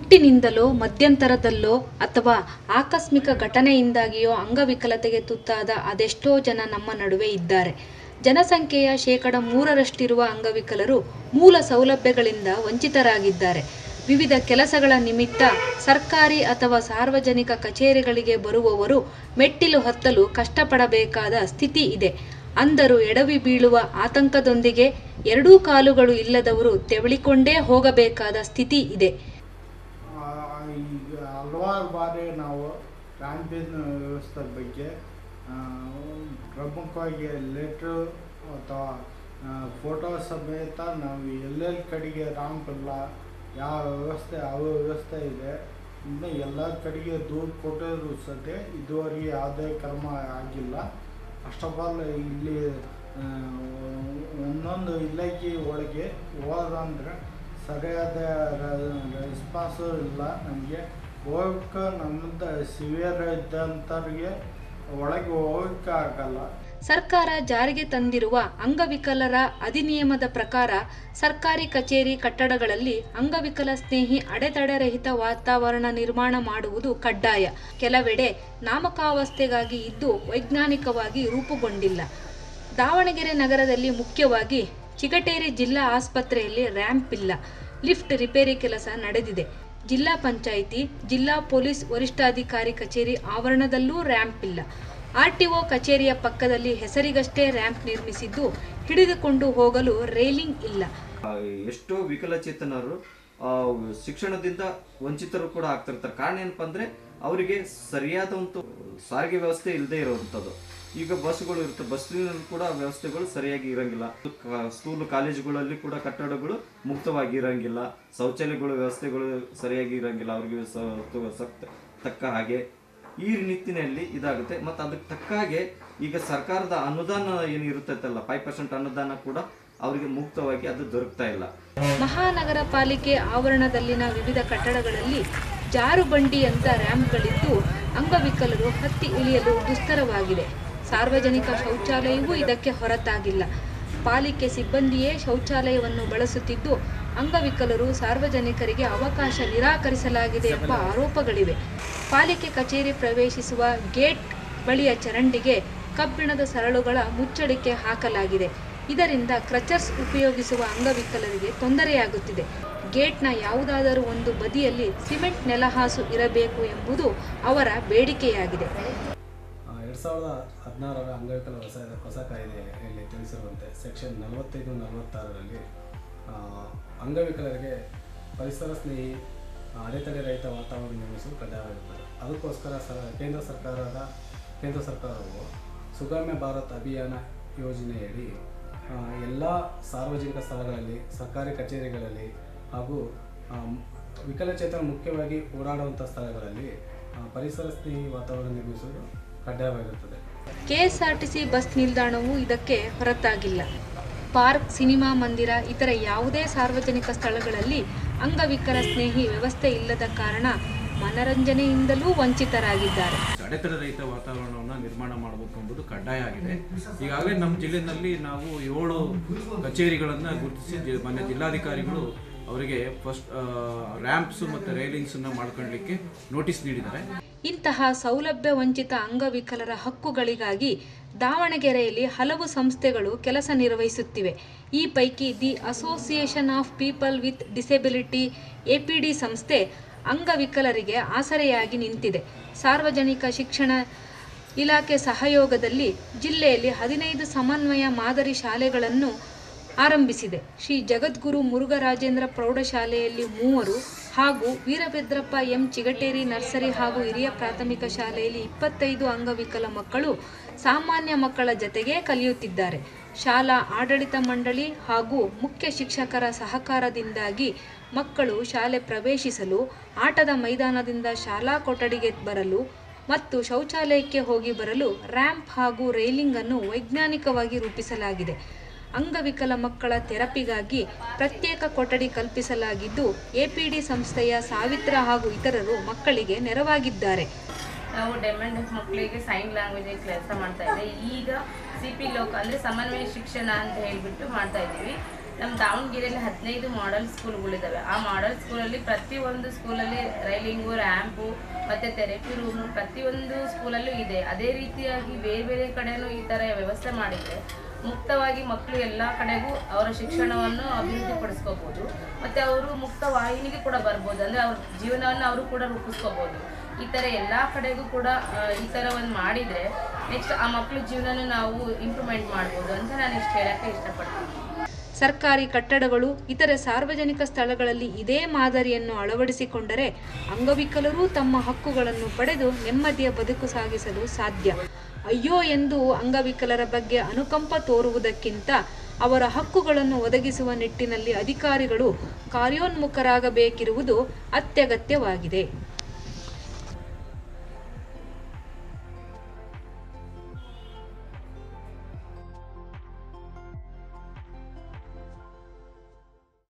ಹುಟ್ಟಿನಿಂದಲೋ ಮಧ್ಯಂತರದಲ್ಲೋ ಅಥವಾ ಆಕಸ್ಮಿಕ ಘಟನೆಯಿಂದಾಗಿಯೋ ಅಂಗವಿಕಲತೆಗೆ ತುತ್ತಾದ ಅದೆಷ್ಟೋ ಜನ ನಮ್ಮ ನಡುವೆ ಇದ್ದಾರೆ ಜನಸಂಖ್ಯೆಯ ಶೇಕಡ ಮೂರರಷ್ಟಿರುವ ಅಂಗವಿಕಲರು ಮೂಲ ಸೌಲಭ್ಯಗಳಿಂದ ವಂಚಿತರಾಗಿದ್ದಾರೆ ವಿವಿಧ ಕೆಲಸಗಳ ನಿಮಿತ್ತ ಸರ್ಕಾರಿ ಅಥವಾ ಸಾರ್ವಜನಿಕ ಕಚೇರಿಗಳಿಗೆ ಬರುವವರು ಮೆಟ್ಟಿಲು ಹತ್ತಲು ಕಷ್ಟಪಡಬೇಕಾದ ಸ್ಥಿತಿ ಇದೆ ಅಂದರು ಎಡವಿ ಬೀಳುವ ಆತಂಕದೊಂದಿಗೆ ಎರಡೂ ಕಾಲುಗಳು ಇಲ್ಲದವರು ತೆವಳಿಕೊಂಡೇ ಹೋಗಬೇಕಾದ ಸ್ಥಿತಿ ಇದೆ ಆ, ಈಗ ಹಲವಾರು ಬಾರಿ ನಾವು ರ್ಯಾಂಪಿನ ವ್ಯವಸ್ಥೆ ಬಗ್ಗೆ ಆ, ಪ್ರಮುಖವಾಗಿ ಲೆಟ್ರು ಅಥವಾ ಫೋಟೋ ಸಮೇತ ನಾವು ಎಲ್ಲೆಲ್ಲಿ ಕಡೆಗೆ ರ್ಯಾಂಪ್ ಇಲ್ಲ ಯಾವ ವ್ಯವಸ್ಥೆ ಯಾವ ವ್ಯವಸ್ಥೆ ಇದೆ ಇನ್ನು ಎಲ್ಲ ಕಡೆಗೆ ದೂರು ಕೊಟ್ಟಿದ್ರು ಸದ್ಯ ಇದುವರೆಗೆ ಯಾವುದೇ ಕ್ರಮ ಆಗಿಲ್ಲ ಫಸ್ಟ್ ಆಫ್ ಆಲ್ ಇಲ್ಲಿ ಆ, ಒಂದೊಂದು ಇಲಾಖೆ ಒಳಗೆ ಹೋದಂದ್ರೆ ಸರಿಯಾದ ರೆಸ್ಪಾನ್ಸು ಇಲ್ಲ ನಮಗೆ ಹೋಗಕ್ಕೆ ನಮ್ದು ಸಿವಿಯರ್ ಇದ್ದಂಥವ್ರಿಗೆ ಒಳಗೆ ಹೋಗಕ್ಕೆ ಆಗಲ್ಲ ಸರ್ಕಾರ ಜಾರಿಗೆ ತಂದಿರುವ ಅಂಗವಿಕಲರ ಅಧಿನಿಯಮದ ಪ್ರಕಾರ ಸರ್ಕಾರಿ ಕಚೇರಿ ಕಟ್ಟಡಗಳಲ್ಲಿ ಅಂಗವಿಕಲ ಸ್ನೇಹಿ ಅಡೆತಡೆರಹಿತ ವಾತಾವರಣ ನಿರ್ಮಾಣ ಮಾಡುವುದು ಕಡ್ಡಾಯ ಕೆಲವೆಡೆ ನಾಮಕಾವಸ್ಥೆಗಾಗಿ ಇದ್ದು ವೈಜ್ಞಾನಿಕವಾಗಿ ರೂಪುಗೊಂಡಿಲ್ಲ ದಾವಣಗೆರೆ ನಗರದಲ್ಲಿ ಮುಖ್ಯವಾಗಿ ಚಿಗಟೇರಿ ಜಿಲ್ಲಾ ಆಸ್ಪತ್ರೆಯಲ್ಲಿ ರ್ಯಾಂಪ್ ಇಲ್ಲ ಲಿಫ್ಟ್ ರಿಪೇರಿ ಕೆಲಸ ನಡೆದಿದೆ ಜಿಲ್ಲಾ ಪಂಚಾಯಿತಿ ಜಿಲ್ಲಾ ಪೊಲೀಸ್ ವರಿಷ್ಠಾಧಿಕಾರಿ ಕಚೇರಿ ಆವರಣದಲ್ಲೂ ರ್ಯಾಂಪ್ ಇಲ್ಲ ಆರ್ಟಿಒ ಕಚೇರಿಯ ಪಕ್ಕದಲ್ಲಿ ಹೆಸರಿಗಷ್ಟೇ ರ್ಯಾಂಪ್ ನಿರ್ಮಿಸಿದ್ದು ಹಿಡಿದುಕೊಂಡು ಹೋಗಲು ರೈಲಿಂಗ್ ಇಲ್ಲ ಆ, ಎಷ್ಟೋ ವಿಕಲಚೇತನರು ಆ, ಶಿಕ್ಷಣದಿಂದ ವಂಚಿತರು ಕೂಡ ಆಗ್ತಿರ್ತಾರೆ ಕಾರಣ ಏನಪ್ಪ ಅಂದ್ರೆ ಅವರಿಗೆ ಸರಿಯಾದ ಒಂದು ಸಾರಿಗೆ ವ್ಯವಸ್ಥೆ ಇಲ್ಲದೆ ಇರುವಂಥದ್ದು ಈಗ ಬಸ್ಗಳು ಇರ್ತವೆ ಬಸ್ಸಿನಲ್ಲಿ ಕೂಡ ವ್ಯವಸ್ಥೆಗಳು ಸರಿಯಾಗಿ ಇರಂಗಿಲ್ಲ ಕ- ಸ್ಕೂಲ್ ಕಾಲೇಜುಗಳಲ್ಲಿ ಕೂಡ ಕಟ್ಟಡಗಳು ಮುಕ್ತವಾಗಿ ಇರಂಗಿಲ್ಲ ಶೌಚಾಲಯಗಳು ವ್ಯವಸ್ಥೆಗಳು ಸರಿಯಾಗಿ ಇರಂಗಿಲ್ಲ ಅವ್ರಿಗೆ ಸ- ತು- ಸಕ್ತ- ತಕ್ಕ ಹಾಗೆ ಈ ನಿಟ್ಟಿನಲ್ಲಿ ಇದಾಗುತ್ತೆ ಮತ್ತು ಅದಕ್ಕೆ ತಕ್ಕ ಹಾಗೆ ಈಗ ಸರ್ಕಾರದ ಅನುದಾನ ಏನು ಇರುತ್ತಲ್ಲ ಫೈವ್ ಪರ್ಸೆಂಟ್ ಅನುದಾನ ಕೂಡ ಅವರಿಗೆ ಮುಕ್ತವಾಗಿ ಅದು ದೊರಕ್ತಾ ಇಲ್ಲ ಮಹಾನಗರ ಪಾಲಿಕೆ ಆವರಣದಲ್ಲಿನ ವಿವಿಧ ಕಟ್ಟಡಗಳಲ್ಲಿ ಜಾರು ಬಂಡಿಯಂತ ರ್ಯಾಂಪ್ಗಳಿದ್ದು ಅಂಗವಿಕಲರು ಹತ್ತಿ ಇಳಿಯಲು ದುಸ್ತರವಾಗಿದೆ ಸಾರ್ವಜನಿಕ ಶೌಚಾಲಯವೂ ಇದಕ್ಕೆ ಹೊರತಾಗಿಲ್ಲ ಪಾಲಿಕೆ ಸಿಬ್ಬಂದಿಯೇ ಶೌಚಾಲಯವನ್ನು ಬಳಸುತ್ತಿದ್ದು ಅಂಗವಿಕಲರು ಸಾರ್ವಜನಿಕರಿಗೆ ಅವಕಾಶ ನಿರಾಕರಿಸಲಾಗಿದೆ ಎಂಬ ಆರೋಪಗಳಿವೆ ಪಾಲಿಕೆ ಕಚೇರಿ ಪ್ರವೇಶಿಸುವ ಗೇಟ್ ಬಳಿಯ ಚರಂಡಿಗೆ ಕಬ್ಬಿಣದ ಸರಳುಗಳ ಮುಚ್ಚಳಿಕೆ ಹಾಕಲಾಗಿದೆ ಇದರಿಂದ ಕ್ರಚರ್ಸ್ ಉಪಯೋಗಿಸುವ ಅಂಗವಿಕಲರಿಗೆ ತೊಂದರೆಯಾಗುತ್ತಿದೆ ಗೇಟ್ನ ಯಾವುದಾದರೂ ಒಂದು ಬದಿಯಲ್ಲಿ ಸಿಮೆಂಟ್ ನೆಲಹಾಸು ಇರಬೇಕು ಎಂಬುದು ಅವರ ಬೇಡಿಕೆಯಾಗಿದೆ ಎರಡು ಸಾವಿರದ ಹದಿನಾರರ ಅಂಗವಿಕಲ ಹೊಸ ಹೊಸ ಕಾಯ್ದೆಯಲ್ಲಿ ತಿಳಿಸಿರುವಂತೆ ಸೆಕ್ಷನ್ ನಲವತ್ತೈದು ನಲವತ್ತಾರರಲ್ಲಿ ಆ, ಅಂಗವಿಕಲರಿಗೆ ಪರಿಸರ ಸ್ನೇಹಿ ಆ, ಅಡೆತಡೆ ರಹಿತ ವಾತಾವರಣ ನಿರ್ಮಿಸುವುದು ಕಡ್ಡಾಯವಾಗಿರುತ್ತದೆ ಅದಕ್ಕೋಸ್ಕರ ಸರ ಕೇಂದ್ರ ಸರ್ಕಾರದ ಕೇಂದ್ರ ಸರ್ಕಾರವು ಸುಗಮ್ಯ ಭಾರತ್ ಅಭಿಯಾನ ಯೋಜನೆಯಡಿ ಎಲ್ಲ ಸಾರ್ವಜನಿಕ ಸ್ಥಳಗಳಲ್ಲಿ ಸರ್ಕಾರಿ ಕಚೇರಿಗಳಲ್ಲಿ ಹಾಗೂ ಆ, ವಿಕಲಚೇತನ ಮುಖ್ಯವಾಗಿ ಓಡಾಡುವಂಥ ಸ್ಥಳಗಳಲ್ಲಿ ಆ, ಪರಿಸರ ಸ್ನೇಹಿ ವಾತಾವರಣ ನಿರ್ಮಿಸುವುದು ಕಡ್ಡಾಯವಾಗಿರುತ್ತದೆ ಕೆಎಸ್ಆರ್ಟಿಸಿ ಬಸ್ ನಿಲ್ದಾಣವು ಇದಕ್ಕೆ ಹೊರತಾಗಿಲ್ಲ ಪಾರ್ಕ್ ಸಿನಿಮಾ ಮಂದಿರ ಇತರ ಯಾವುದೇ ಸಾರ್ವಜನಿಕ ಸ್ಥಳಗಳಲ್ಲಿ ಅಂಗವಿಕಲ ಸ್ನೇಹಿ ವ್ಯವಸ್ಥೆ ಇಲ್ಲದ ಕಾರಣ ಮನರಂಜನೆಯಿಂದಲೂ ವಂಚಿತರಾಗಿದ್ದಾರೆ ಅಡೆತಡೆ ರಹಿತ ವಾತಾವರಣವನ್ನು ನಿರ್ಮಾಣ ಮಾಡಬೇಕು ಎಂಬುದು ಕಡ್ಡಾಯ ಆಗಿದೆ ಈಗಾಗಲೇ ನಮ್ಮ ಜಿಲ್ಲೆಯಲ್ಲಿ ನಾವು ಏಳು ಕಚೇರಿಗಳನ್ನು ಗುರುತಿಸಿ ಜಿ- ಮಾನ್ಯ ಜಿಲ್ಲಾಧಿಕಾರಿಗಳು ಅವರಿಗೆ ಫಸ್ಟ್ ರ್ಯಾಂಪ್ಸ್ ಮತ್ತು ರೈಲಿಂಗ್ಸನ್ನು ಮಾಡ್ಕೊಳ್ಳಿಕ್ಕೆ ನೋಟಿಸ್ ನೀಡಿದ್ದಾರೆ ಇಂತಹ ಸೌಲಭ್ಯ ವಂಚಿತ ಅಂಗವಿಕಲರ ಹಕ್ಕುಗಳಿಗಾಗಿ ದಾವಣಗೆರೆಯಲ್ಲಿ ಹಲವು ಸಂಸ್ಥೆಗಳು ಕೆಲಸ ನಿರ್ವಹಿಸುತ್ತಿವೆ ಈ ಪೈಕಿ the association of people with disability APD ಸಂಸ್ಥೆ ಅಂಗವಿಕಲರಿಗೆ ಆಸರೆಯಾಗಿ ನಿಂತಿದೆ ಸಾರ್ವಜನಿಕ ಶಿಕ್ಷಣ ಇಲಾಖೆ ಸಹಯೋಗದಲ್ಲಿ ಜಿಲ್ಲೆಯಲ್ಲಿ ಹದಿನೈದು ಸಮನ್ವಯ ಮಾದರಿ ಶಾಲೆಗಳನ್ನು ಆರಂಭಿಸಿದೆ ಶ್ರೀ ಜಗದ್ಗುರು ಮುರುಘರಾಜೇಂದ್ರ ಪ್ರೌಢಶಾಲೆಯಲ್ಲಿ ಮೂವರು ಹಾಗೂ ವೀರಭದ್ರಪ್ಪ ಎಂ ಚಿಗಟೇರಿ ನರ್ಸರಿ ಹಾಗೂ ಹಿರಿಯ ಪ್ರಾಥಮಿಕ ಶಾಲೆಯಲ್ಲಿ ಇಪ್ಪತ್ತೈದು ಅಂಗವಿಕಲ ಮಕ್ಕಳು ಸಾಮಾನ್ಯ ಮಕ್ಕಳ ಜತೆಗೆ ಕಲಿಯುತ್ತಿದ್ದಾರೆ ಶಾಲಾ ಆಡಳಿತ ಮಂಡಳಿ ಹಾಗೂ ಮುಖ್ಯ ಶಿಕ್ಷಕರ ಸಹಕಾರದಿಂದಾಗಿ ಮಕ್ಕಳು ಶಾಲೆ ಪ್ರವೇಶಿಸಲು ಆಟದ ಮೈದಾನದಿಂದ ಶಾಲಾ ಕೊಠಡಿಗೆ ಬರಲು ಮತ್ತು ಶೌಚಾಲಯಕ್ಕೆ ಹೋಗಿ ಬರಲು ರ್ಯಾಂಪ್ ಹಾಗೂ ರೈಲಿಂಗ್ ಅನ್ನು ವೈಜ್ಞಾನಿಕವಾಗಿ ರೂಪಿಸಲಾಗಿದೆ ಅಂಗವಿಕಲ ಮಕ್ಕಳ ಥೆರಪಿಗಾಗಿ ಪ್ರತ್ಯೇಕ ಕೊಠಡಿ ಕಲ್ಪಿಸಲಾಗಿದ್ದು ಎಪಿಡಿ ಸಂಸ್ಥೆಯ ಸಾವಿತ್ರ ಹಾಗೂ ಇತರರು ಮಕ್ಕಳಿಗೆ ನೆರವಾಗಿದ್ದಾರೆ ನಾವು ಡೆಮೆಂಡ್ ಮಕ್ಕಳಿಗೆ ಸೈನ್ ಲ್ಯಾಂಗ್ವೇಜ್ ಕೆಲಸ ಮಾಡ್ತಾ ಇದ್ದೆ ಈಗ ಸಿ ಪಿ ಲೋಕ ಅಂದರೆ ಸಮನ್ವಯ ಶಿಕ್ಷಣ ಅಂತ ಹೇಳಿಬಿಟ್ಟು ಮಾಡ್ತಾ ಇದ್ದೀವಿ ನಮ್ಮ ದಾವಣಗೆರೆಯಲ್ಲಿ ಹದಿನೈದು ಮಾಡೆಲ್ ಸ್ಕೂಲ್ಗಳಿದ್ದಾವೆ ಆ ಮಾಡೆಲ್ ಸ್ಕೂಲಲ್ಲಿ ಪ್ರತಿಯೊಂದು ಸ್ಕೂಲಲ್ಲಿ ರೈಲಿಂಗು ರ್ಯಾಂಪು ಮತ್ತು ಥೆರಪಿ ರೂಮು ಪ್ರತಿಯೊಂದು ಸ್ಕೂಲಲ್ಲೂ ಇದೆ ಅದೇ ರೀತಿಯಾಗಿ ಬೇರೆ ಬೇರೆ ಕಡೆನೂ ಈ ಥರ ವ್ಯವಸ್ಥೆ ಮಾಡಿದರೆ ಮುಕ್ತವಾಗಿ ಮಕ್ಕಳು ಎಲ್ಲ ಕಡೆಗೂ ಅವರ ಶಿಕ್ಷಣವನ್ನು ಅಭಿವೃದ್ಧಿಪಡಿಸ್ಕೋಬೋದು ಮತ್ತು ಅವರು ಮುಕ್ತ ವಾಹಿನಿಗೆ ಕೂಡ ಬರ್ಬೋದು ಅಂದರೆ ಅವ್ರ ಜೀವನವನ್ನು ಅವರು ಕೂಡ ರೂಪಿಸ್ಕೋಬೋದು ಈ ಥರ ಎಲ್ಲ ಕಡೆಗೂ ಕೂಡ ಆ, ಈ ಥರ ಒಂದು ಮಾಡಿದರೆ ನೆಕ್ಸ್ಟ್ ಆ ಮಕ್ಕಳ ಜೀವನನ ನಾವು ಇಂಪ್ರೂವ್ಮೆಂಟ್ ಮಾಡ್ಬೋದು ಅಂತ ನಾನು ಇಷ್ಟು ಹೇಳೋಕ್ಕೆ ಇಷ್ಟಪಡ್ತೀನಿ ಸರ್ಕಾರಿ ಕಟ್ಟಡಗಳು ಇತರೆ ಸಾರ್ವಜನಿಕ ಸ್ಥಳಗಳಲ್ಲಿ ಇದೇ ಮಾದರಿಯನ್ನು ಅಳವಡಿಸಿಕೊಂಡರೆ ಅಂಗವಿಕಲರೂ ತಮ್ಮ ಹಕ್ಕುಗಳನ್ನು ಪಡೆದು ನೆಮ್ಮದಿಯ ಬದುಕು ಸಾಗಿಸಲು ಸಾಧ್ಯ ಅಯ್ಯೋ ಎಂದು ಅಂಗವಿಕಲರ ಬಗ್ಗೆ ಅನುಕಂಪ ತೋರುವುದಕ್ಕಿಂತ ಅವರ ಹಕ್ಕುಗಳನ್ನು ಒದಗಿಸುವ ನಿಟ್ಟಿನಲ್ಲಿ ಅಧಿಕಾರಿಗಳು ಕಾರ್ಯೋನ್ಮುಖರಾಗಬೇಕಿರುವುದು ಅತ್ಯಗತ್ಯವಾಗಿದೆ